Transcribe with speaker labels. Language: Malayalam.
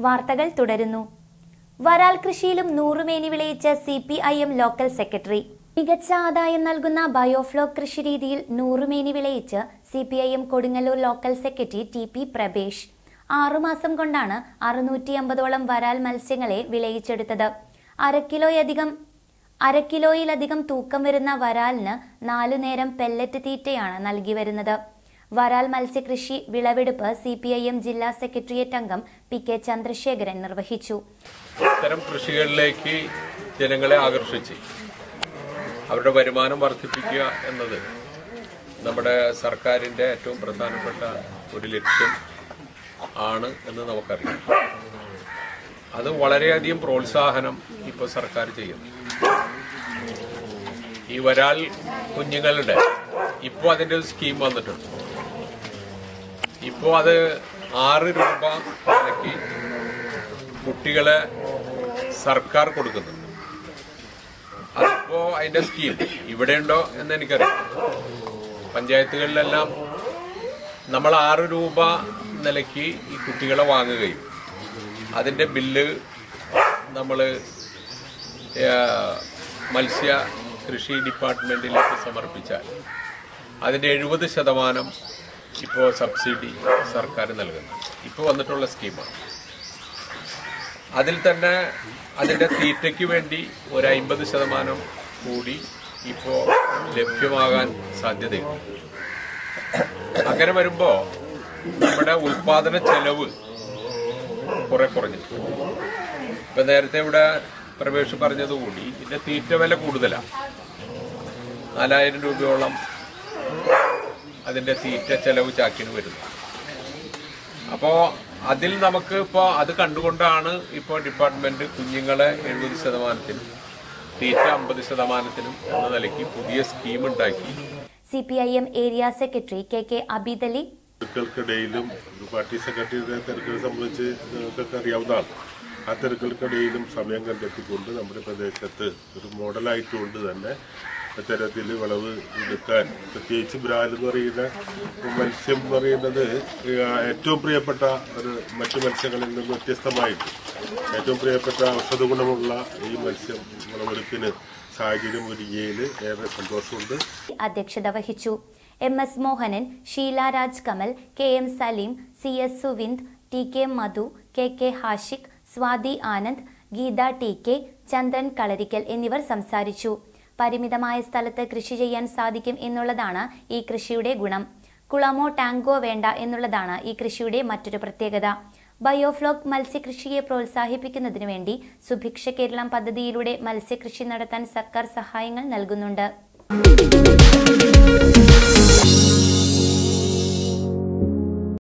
Speaker 1: വാർത്തകൾ തുടരുന്നു വരാൽ കൃഷിയിലും നൂറുമേനി വിളയിച്ച C P I M local secretary മികച്ച ആദായം നൽകുന്ന ബയോഫ്ലോക് കൃഷി രീതിയിൽ നൂറുമേനി വിളയിച്ച് C P I M Kodungallur local secretary T P Prabhesh ആറുമാസം കൊണ്ടാണ് അറുന്നൂറ്റി അമ്പതോളം വരാൽ മത്സ്യങ്ങളെ വിളയിച്ചെടുത്തത് അരക്കിലോയധികം അരക്കിലോയിലധികം തൂക്കം വരുന്ന വരാലിന് നാലു നേരം പെല്ലറ്റ് തീറ്റയാണ് നൽകി വരുന്നത് വരാൽ മത്സ്യകൃഷി വിളവെടുപ്പ് സി പി ഐ എം ജില്ലാ സെക്രട്ടേറിയറ്റ് അംഗം പി കെ ചന്ദ്രശേഖരൻ നിർവഹിച്ചു
Speaker 2: ഇത്തരം കൃഷികളിലേക്ക് ജനങ്ങളെ ആകർഷിച്ച് അവരുടെ വരുമാനം വർദ്ധിപ്പിക്കുക എന്നത് നമ്മുടെ സർക്കാരിൻ്റെ ഏറ്റവും പ്രധാനപ്പെട്ട ഒരു ലക്ഷ്യം ആണ് എന്ന് നമുക്കറിയാം അത് വളരെയധികം പ്രോത്സാഹനം ഇപ്പോൾ സർക്കാർ ചെയ്യുന്നു ഈ വരാൽ കുഞ്ഞുങ്ങളുടെ ഇപ്പോൾ അതിൻ്റെ ഒരു സ്കീം വന്നിട്ടുണ്ട് ഇപ്പോൾ അത് ആറ് രൂപ വിലയ്ക്ക് കുട്ടികളെ സർക്കാർ കൊടുക്കുന്നുണ്ട് അതിപ്പോ അതിന്റെ സ്കീം ഇവിടെ ഉണ്ടോ എന്ന് എനിക്കറിയാം പഞ്ചായത്തുകളിലെല്ലാം നമ്മൾ ആറ് രൂപ നിലയ്ക്ക് ഈ കുട്ടികളെ വാങ്ങുകയും അതിന്റെ ബില്ല് നമ്മൾ മത്സ്യ കൃഷി ഡിപ്പാർട്ട്മെന്റിലേക്ക് സമർപ്പിച്ചാൽ അതിന്റെ എഴുപത് ശതമാനം ഇപ്പോൾ സബ്സിഡി സർക്കാർ നൽകുന്നു ഇപ്പോൾ വന്നിട്ടുള്ള സ്കീമാണ് അതിൽ തന്നെ അതിന്റെ തീറ്റയ്ക്ക് വേണ്ടി ഒരു അമ്പത് ശതമാനം കൂടി ഇപ്പോ ലഭ്യമാകാൻ സാധ്യതയുണ്ട് അങ്ങനെ വരുമ്പോ നമ്മുടെ ഉൽപാദന ചെലവ് കുറെ കുറഞ്ഞു ഇപ്പൊ നേരത്തെ ഇവിടെ പ്രവേശ് പറഞ്ഞതുകൂടി ഇതിന്റെ തീറ്റ വില കൂടുതലാണ് നാലായിരം രൂപയോളം അതിന്റെ തീറ്റ ചെലവ് ചാക്കിന് വരുന്നു അപ്പോ അതിൽ നമുക്ക് ഇപ്പോൾ അത് കണ്ടുകൊണ്ടാണ് ഇപ്പോൾ ഡിപ്പാർട്ട്മെന്റ് കുഞ്ഞുങ്ങളെ എഴുപത് ശതമാനത്തിനും തീറ്റ അമ്പത് ശതമാനത്തിനും എന്ന നിലയ്ക്ക് പുതിയ സ്കീം ഉണ്ടാക്കി
Speaker 1: C P I M area secretary K K Abeedali
Speaker 3: തിരക്കുകൾക്കിടയിലും ഒരു പാർട്ടി സെക്രട്ടറിയുടെ തിരക്കുകൾ സംബന്ധിച്ച് നിങ്ങൾക്കൊക്കെ അറിയാവുന്നതാണ് ആ തിരക്കുകൾക്കിടയിലും സമയം കണ്ടെത്തിക്കൊണ്ട് നമ്മുടെ പ്രദേശത്ത് ഒരു മോഡലായിട്ടുകൊണ്ട് തന്നെ ഇത്തരത്തിൽ വിളവ് എടുക്കാൻ പ്രത്യേകിച്ച് ബ്രാൽ എന്ന് പറയുന്ന മത്സ്യം എന്ന് പറയുന്നത് ഏറ്റവും പ്രിയപ്പെട്ട ഒരു മറ്റു മത്സ്യങ്ങളിൽ നിന്ന് വ്യത്യസ്തമായിട്ട് ഏറ്റവും പ്രിയപ്പെട്ട ഔഷധ ഗുണമുള്ള ഈ മത്സ്യം വിളവെടുപ്പിന് സാഹചര്യം ഒരുങ്ങിയതിൽ ഏറെ സന്തോഷമുണ്ട്
Speaker 1: അധ്യക്ഷത വഹിച്ചു M S Mohanan Sheela Raj Kamal K M Saleem C S Suvind T K Madhu K K Hashik Swathi Anand Geetha T K Chandran Kalarikkal എന്നിവർ സംസാരിച്ചു പരിമിതമായ സ്ഥലത്ത് കൃഷി ചെയ്യാൻ സാധിക്കും എന്നുള്ളതാണ് ഈ കൃഷിയുടെ ഗുണം കുളമോ ടാങ്കോ വേണ്ട എന്നുള്ളതാണ് ഈ കൃഷിയുടെ മറ്റൊരു പ്രത്യേകത ബയോഫ്ലോക് മത്സ്യകൃഷിയെ പ്രോത്സാഹിപ്പിക്കുന്നതിനു വേണ്ടി സുഭിക്ഷ കേരളം പദ്ധതിയിലൂടെ മത്സ്യകൃഷി നടത്താൻ സർക്കാർ സഹായങ്ങൾ നൽകുന്നുണ്ട്